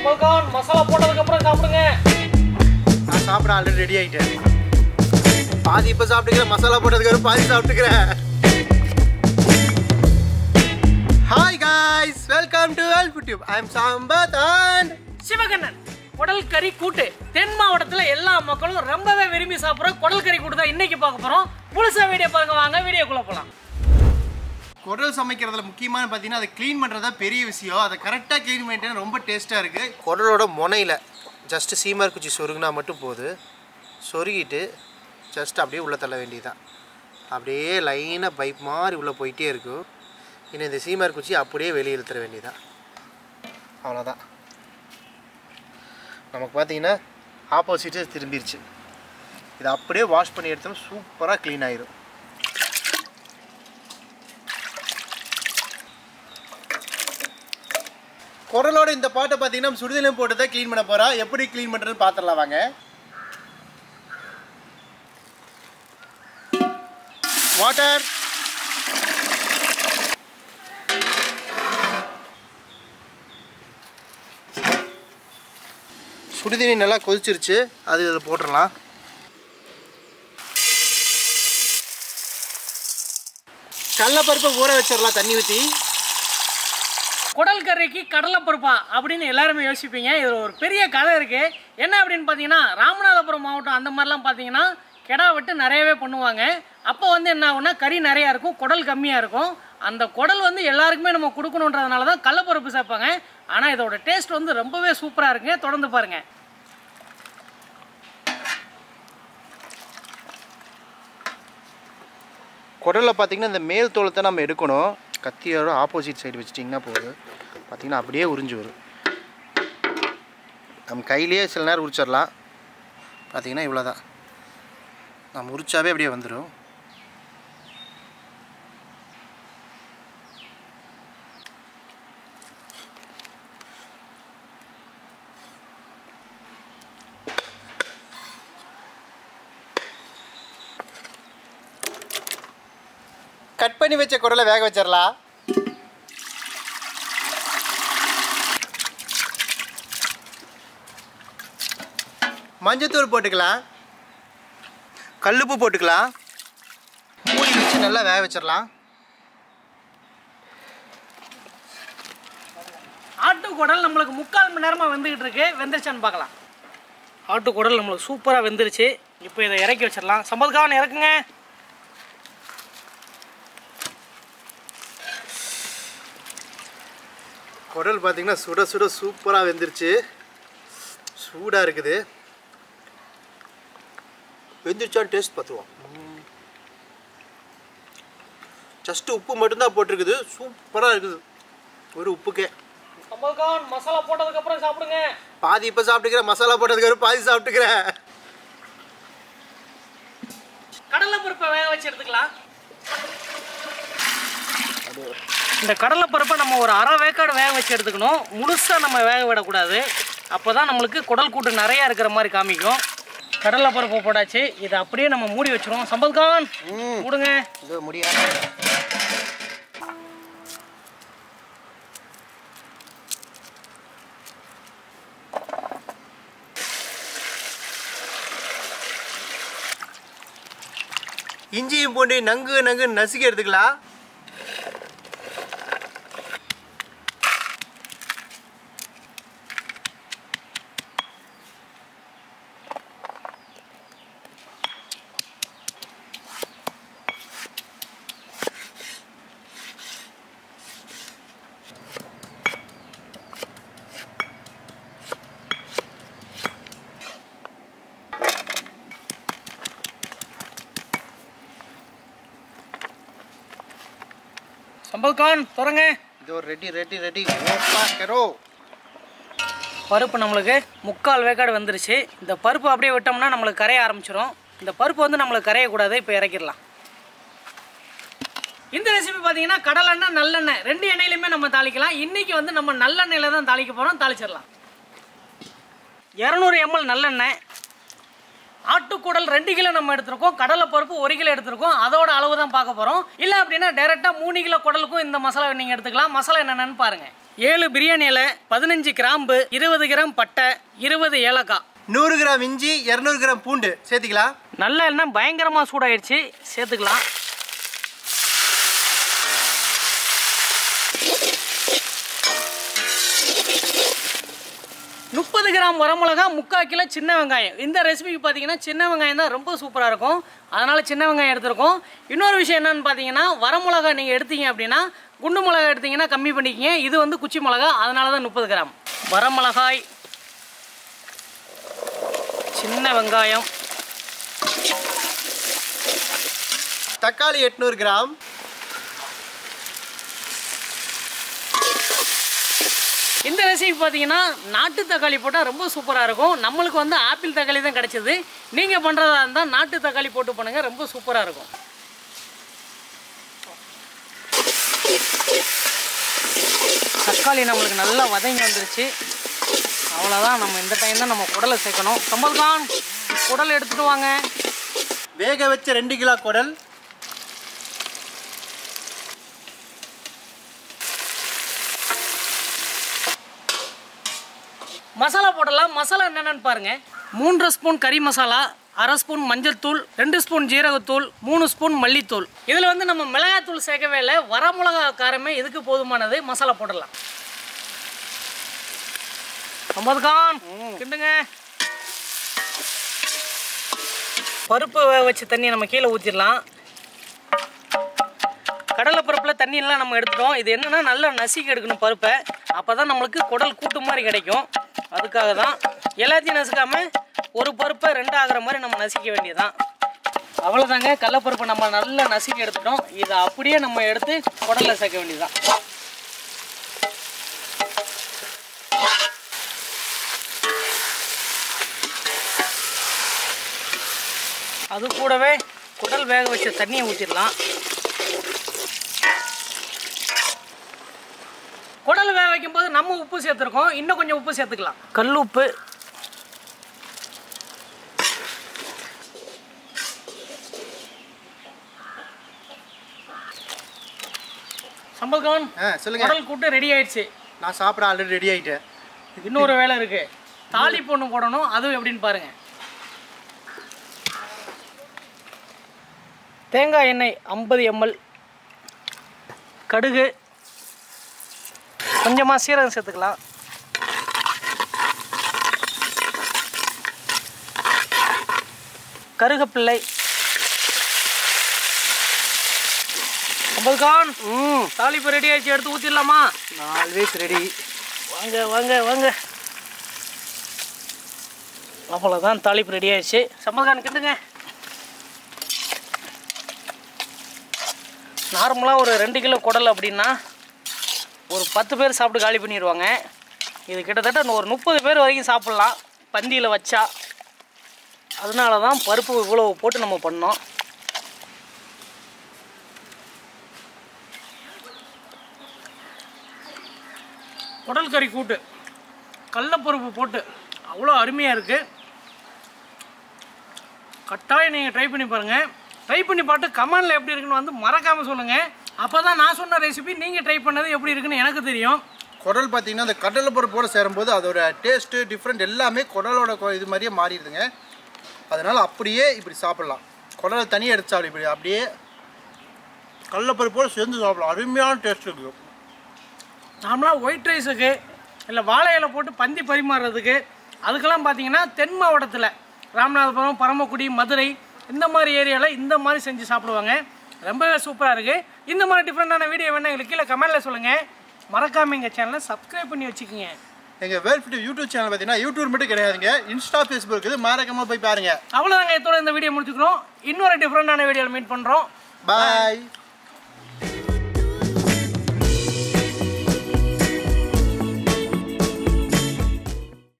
கமல்கான் மசாலா போட்டதுக்கு அப்புறம் சாப்பிடுங்க நான் சாப்பிட ஆல்ரெடி ரெடி ஆகிட்டேன் பாதி இப்போ சாப்பிட்டுக்கிறேன் மசாலா போட்டதுக்கு பாதி சாப்பிட்டுக்கிறேன் hi guys welcome to Alpu tube I am Sampath and Sivakannan குடல் கறி கூட்டு தென் மாவட்டத்துல எல்லா மக்களும் ரொம்பவே விரும்பி சாப்பிடுற குடல் கறி கூட்டு தான் இன்னைக்கு பார்க்க போறோம் முழுசா வீடியோ பாருங்க வாங்க வீடியோக்குள்ள போலாம் குடல் சமைக்கிறதுல முக்கியமான பார்த்தீங்கன்னா அதை க்ளீன் பண்ணுறது தான் பெரிய விஷயம் அதை கரெக்டாக க்ளீன் பண்ணிட்டா ரொம்ப டேஸ்ட்டாக இருக்குது குடலோட முனையில் ஜஸ்ட் சீமர் குச்சி சொருகுனா மட்டும் போது சொருகிட்டு ஜஸ்ட் அப்படியே உள்ளே தள்ள வேண்டியதுதான் அப்படியே லைனாக பைப் மாதிரி உள்ளே போயிட்டே இருக்கும் இன்னும் இந்த சீமர் குச்சி அப்படியே வெளியே இழுத்துற வேண்டியதுதான் அவ்வளோதான் நமக்கு பார்த்தீங்கன்னா ஆப்போசிட்டே திரும்பிருச்சு இதை அப்படியே வாஷ் பண்ணி எடுத்தோம் சூப்பராக க்ளீன் ஆயிரும் குரலோட இந்த பாட்டை பார்த்தீங்கன்னா சுடுதலையும் போட்டு தான் க்ளீன் பண்ண போகிறோம் எப்படி க்ளீன் பண்ணுறதுன்னு பார்த்துடலாம் வாங்க வாட்டர் சுடுதண்ணி நல்லா கொதிச்சிருச்சு அது இதில் போட்டுடலாம் கடலப்பருப்பை ஊற வச்சிடலாம் தண்ணி ஊற்றி குடல் கறிக்கு கடலை பருப்பா அப்படின்னு எல்லாருமே யோசிப்பீங்க இது ஒரு பெரிய கதை இருக்கு என்ன அப்படின்னு பார்த்தீங்கன்னா ராமநாதபுரம் மாவட்டம் அந்த மாதிரிலாம் பார்த்தீங்கன்னா கெடா வெட்டு நிறையவே பண்ணுவாங்க அப்போ வந்து என்ன ஆகும்னா கறி நிறையா இருக்கும் குடல் கம்மியாக இருக்கும் அந்த குடல் வந்து எல்லாருக்குமே நம்ம கொடுக்கணுன்றதுனால தான் கடலப்பருப்பு சேர்ப்பாங்க ஆனால் இதோட டேஸ்ட் வந்து ரொம்பவே சூப்பராக இருக்குங்க தொடர்ந்து பாருங்க குடலில் பார்த்தீங்கன்னா இந்த மேல் தோலத்தை நம்ம எடுக்கணும் கத்தியோட ஆப்போசிட் சைடு வச்சிட்டிங்கன்னா போதும் பார்த்தீங்கன்னா அப்படியே உறிஞ்சு வரும் நம்ம கையிலேயே சில நேரம் உரிச்சிடலாம் பார்த்தீங்கன்னா இவ்வளோ தான் நம்ம உரிச்சாவே அப்படியே வந்துடும் கட் பண்ணி வச்ச குடலை வேக வச்சிடலாம் மஞ்சத்தூள் போட்டுக்கலாம் கல்லுப்பு போட்டுக்கலாம் மூடி வச்சு நல்லா வேக வச்சிடலாம் ஆட்டு குடல் நம்மளுக்கு முக்கால் மணி நேரமாக வெந்துக்கிட்டு இருக்கு வெந்துருச்சான்னு பார்க்கலாம் ஆட்டு குடல் நம்மளுக்கு சூப்பராக வெந்துருச்சு இப்போ இதை இறக்கி வச்சிடலாம் சம்பதுக்கான இறக்குங்க குடல் பார்த்தீங்கன்னா சுட சுட சூப்பராக வெந்துருச்சு சூடாக இருக்குது வெந்துருச்சான்னு டேஸ்ட் பார்த்துருவோம் ஜஸ்ட்டு உப்பு மட்டும்தான் போட்டிருக்குது சூப்பராக இருக்குது ஒரு உப்புக்கே சம்பதுக்கான் மசாலா போட்டதுக்கப்புறம் சாப்பிடுங்க பாதி இப்போ சாப்பிட்டுக்கிறேன் மசாலா போட்டதுக்கு பாதி சாப்பிட்டுக்கிறேன் கடலை பருப்பை வேக வச்சு எடுத்துக்கலாம் இந்த கடலை பருப்பை நம்ம ஒரு அரை வேக்காடு வேக வச்சு எடுத்துக்கணும் முழுசாக நம்ம வேக விடக்கூடாது அப்போ தான் நம்மளுக்கு குடல் கூட்டு நிறையா இருக்கிற மாதிரி காமிக்கும் கடலை பருப்பு போட்டாச்சு இதை அப்படியே நம்ம மூடி வச்சிருவோம் சம்பத்கான் ம் மூடுங்க இது முடியாது இஞ்சியும் பூண்டு நங்கு நங்கு நசுக்கி எடுத்துக்கலாம் சம்பத்கான் தொடங்க இது ஒரு ரெடி ரெடி ரெடி ஓப்பா கெரோ பருப்பு நம்மளுக்கு முக்கால் வேக்காடு வந்துருச்சு இந்த பருப்பு அப்படியே விட்டோம்னா நம்மளுக்கு கரைய ஆரம்பிச்சிடும் இந்த பருப்பு வந்து நம்மளுக்கு கரையக்கூடாது இப்போ இறக்கிடலாம் இந்த ரெசிபி பார்த்தீங்கன்னா கடலெண்ணெய் நல்லெண்ணெய் ரெண்டு எண்ணெயிலுமே நம்ம தாளிக்கலாம் இன்னைக்கு வந்து நம்ம நல்லெண்ணெயில தான் தாளிக்க போகிறோம் தாளிச்சிடலாம் இரநூறு எம்எல் நல்லெண்ணெய் ஆட்டுக்குடல் ரெண்டு கிலோ நம்ம எடுத்திருக்கோம் கடலை பருப்பு ஒரு கிலோ எடுத்திருக்கோம் அதோட அளவு தான் பார்க்க போகிறோம் இல்லை அப்படின்னா டேரெக்டாக மூணு கிலோ குடலுக்கும் இந்த மசாலா நீங்கள் எடுத்துக்கலாம் மசாலா என்னென்னு பாருங்கள் ஏழு பிரியாணி இலை பதினஞ்சு கிராம்பு இருபது கிராம் பட்டை இருபது ஏலக்காய் நூறு கிராம் இஞ்சி இரநூறு கிராம் பூண்டு சேர்த்திக்கலாம் நல்ல எண்ணெய் பயங்கரமாக சூடாயிடுச்சு சேர்த்துக்கலாம் முப்பது கிராம் வரமிளகா முக்கால் கிலோ சின்ன வெங்காயம் இந்த ரெசிபிக்கு பார்த்தீங்கன்னா சின்ன வெங்காயம் தான் ரொம்ப சூப்பராக இருக்கும் அதனால் சின்ன வெங்காயம் எடுத்திருக்கோம் இன்னொரு விஷயம் என்னன்னு பார்த்தீங்கன்னா வரமிளகா நீங்கள் எடுத்தீங்க அப்படின்னா குண்டு மிளகா எடுத்தீங்கன்னா கம்மி பண்ணிக்கிங்க இது வந்து குச்சி மிளகா அதனால தான் முப்பது கிராம் வரமிளகாய் சின்ன வெங்காயம் தக்காளி எட்நூறு கிராம் இந்த ரெசிபி பார்த்தீங்கன்னா நாட்டு தக்காளி போட்டால் ரொம்ப சூப்பராக இருக்கும் நம்மளுக்கு வந்து ஆப்பிள் தக்காளி தான் கிடைச்சது நீங்கள் பண்ணுறதா இருந்தால் நாட்டு தக்காளி போட்டு பண்ணுங்கள் ரொம்ப சூப்பராக இருக்கும் தக்காளி நம்மளுக்கு நல்லா வதங்கி வந்துருச்சு அவ்வளோதான் நம்ம இந்த டைம் தான் நம்ம குடலை சேர்க்கணும் கமல்கான் குடல் எடுத்துட்டு வாங்க வேக வச்ச ரெண்டு கிலோ குடல் மசாலா போடலாம் மசாலா என்னென்னு பாருங்க மூன்றரை ஸ்பூன் கறி மசாலா அரை ஸ்பூன் மஞ்சள் தூள் ரெண்டு ஸ்பூன் ஜீரகத்தூள் மூணு ஸ்பூன் மல்லித்தூள் இதில் வந்து நம்ம மிளகாத்தூள் சேர்க்கவே இல்லை வரமிளகா காரமே இதுக்கு போதுமானது மசாலா போடலாம் ஐம்பது கான் கிண்டுங்க பருப்பு வேக வச்ச தண்ணியை நம்ம கீழே ஊற்றிடலாம் கடலை பருப்பில் தண்ணியெல்லாம் நம்ம எடுத்துட்டோம் இது என்னன்னா நல்லா நசுக்கி எடுக்கணும் பருப்பை அப்போ தான் நம்மளுக்கு குடல் கூட்டு மாதிரி கிடைக்கும் அதுக்காக தான் எல்லாத்தையும் நசுக்காமல் ஒரு பருப்பை ரெண்டு ஆகிற மாதிரி நம்ம நசிக்க வேண்டியதுதான் அவ்வளோதாங்க கடலப்பருப்பை நம்ம நல்லா நசுக்கி எடுத்துட்டோம் இதை அப்படியே நம்ம எடுத்து குடலில் சேர்க்க வேண்டியதுதான் அது கூடவே குடல் வேக வச்ச தண்ணியை ஊற்றிடலாம் குடல் வேக வைக்கும்போது நம்ம உப்பு சேர்த்துருக்கோம் இன்னும் கொஞ்சம் உப்பு சேர்த்துக்கலாம் கல் உப்பு சம்பல்கவன் ஆ சொல்லுங்க குடல் கூட்டு ரெடி ஆயிடுச்சு நான் சாப்பிட ஆல்ரெடி ரெடி ஆயிட்டேன் இன்னொரு வேலை இருக்கு தாளிப்பு ஒன்று போடணும் அதுவும் எப்படின்னு பாருங்க தேங்காய் எண்ணெய் ஐம்பது எம்எல் கடுகு கொஞ்சமாக சீரகம் சேர்த்துக்கலாம் கருகப்பிள்ளை ஐம்பதுகான் ம் தாளிப்பு ரெடி ஆயிடுச்சு எடுத்து ஊற்றிடலாமா ஆல்வேஸ் ரெடி வாங்க வாங்க வாங்க அவ்வளோதான் தாளிப்பு ரெடி ஆயிடுச்சு சம்மதகான் கிட்டுங்க நார்மலாக ஒரு ரெண்டு கிலோ குடல் அப்படின்னா ஒரு பத்து பேர் சாப்பிட்டு காலி பண்ணிடுவாங்க இது கிட்டத்தட்ட ஒரு முப்பது பேர் வரைக்கும் சாப்பிட்லாம் பந்தியில் வச்சா அதனால தான் பருப்பு இவ்வளோ போட்டு நம்ம பண்ணோம் குடல் கறி கூட்டு கடலப்பருப்பு போட்டு அவ்வளோ அருமையாக இருக்குது கட்டாயம் நீங்கள் ட்ரை பண்ணி பாருங்கள் ட்ரை பண்ணி பார்த்து கமெண்டில் எப்படி இருக்குன்னு வந்து மறக்காமல் சொல்லுங்கள் அப்போ தான் நான் சொன்ன ரெசிபி நீங்கள் ட்ரை பண்ணது எப்படி இருக்குன்னு எனக்கு தெரியும் குடல் பார்த்தீங்கன்னா அந்த கடலை பருப்போட சேரும்போது அதோட டேஸ்ட்டு டிஃப்ரெண்ட் எல்லாமே குடலோட கொ- இது மாதிரியே மாறிடுதுங்க அதனால் அப்படியே இப்படி சாப்பிட்லாம் குடலை தனியாக எடுத்து சாப்பிடு இப்படி அப்படியே கடலைப்பருப்போடு சேர்ந்து சாப்பிடலாம் அருமையான டேஸ்ட் இருக்குது நார்மலாக ஒயிட் ரைஸுக்கு இல்லை வாழை இலை போட்டு பந்தி பரிமாறுறதுக்கு அதுக்கெல்லாம் பார்த்தீங்கன்னா தென் மாவட்டத்தில் ராமநாதபுரம் பரமக்குடி மதுரை இந்த மாதிரி ஏரியாவில் இந்த மாதிரி செஞ்சு சாப்பிடுவாங்க ரொம்பவே சூப்பராக இருக்குது இந்த மாதிரி டிஃப்ரெண்ட்டான வீடியோ வேணால் எங்களுக்கு கீழே கமெண்டில் சொல்லுங்கள் மறக்காமல் எங்கள் சேனலை சப்ஸ்கிரைப் பண்ணி வச்சுக்கோங்க எங்கள் வேல் ஃபிட் யூடியூப் சேனல் பார்த்தீங்கன்னா யூடியூப் மட்டும் கிடையாதுங்க இன்ஸ்டா ஃபேஸ்புக் இது மறக்காம போய் பாருங்கள் அவ்வளோதாங்க இதோட இந்த வீடியோ முடிச்சுக்கிறோம் இன்னொரு டிஃப்ரெண்ட்டான வீடியோவில் மீட் பண்ணுறோம் பாய்